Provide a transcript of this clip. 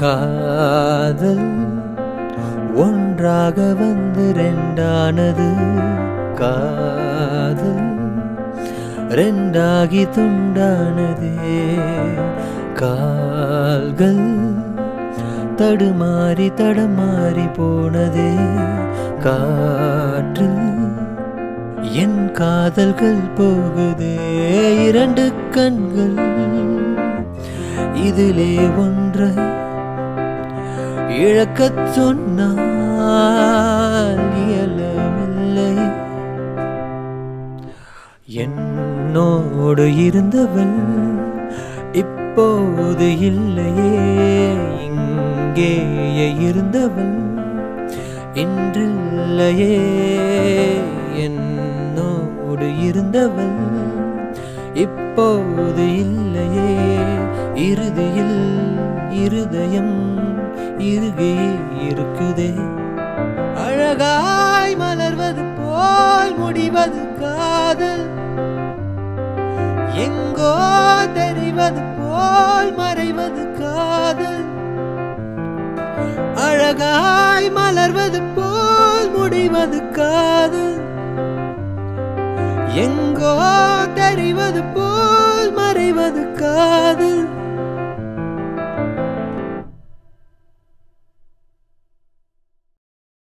காதல் ஒன்றாக வந்து ரெண்டானது காதல் ரெண்டாகி துண்டானதே கால்கள் தடுமாறி தடமாறி போனதே காற்றில் என் காதல்கள் போகுதே இரண்டு கண்கள் இதிலே ஒன்றை இழக்கச் சொன்னால் இயலவில்லை என்னோடு இருந்தவள் இப்போது இல்லையே இங்கேயே இருந்தவள் இன்றில்லையே என்னோடு இருந்தவள் இப்போது இல்லையே இறுதியில் இருதயம் இறுகி இருக்குதே அழகாய் மலர்வது போல் முடிவது காதல் எங்கோ தெரிவது போல் மறைவது காதல் அழகாய் மலர்வது போல் முடிவது காதல் எங்கோ தெரிவது போல் மறைவது காதல்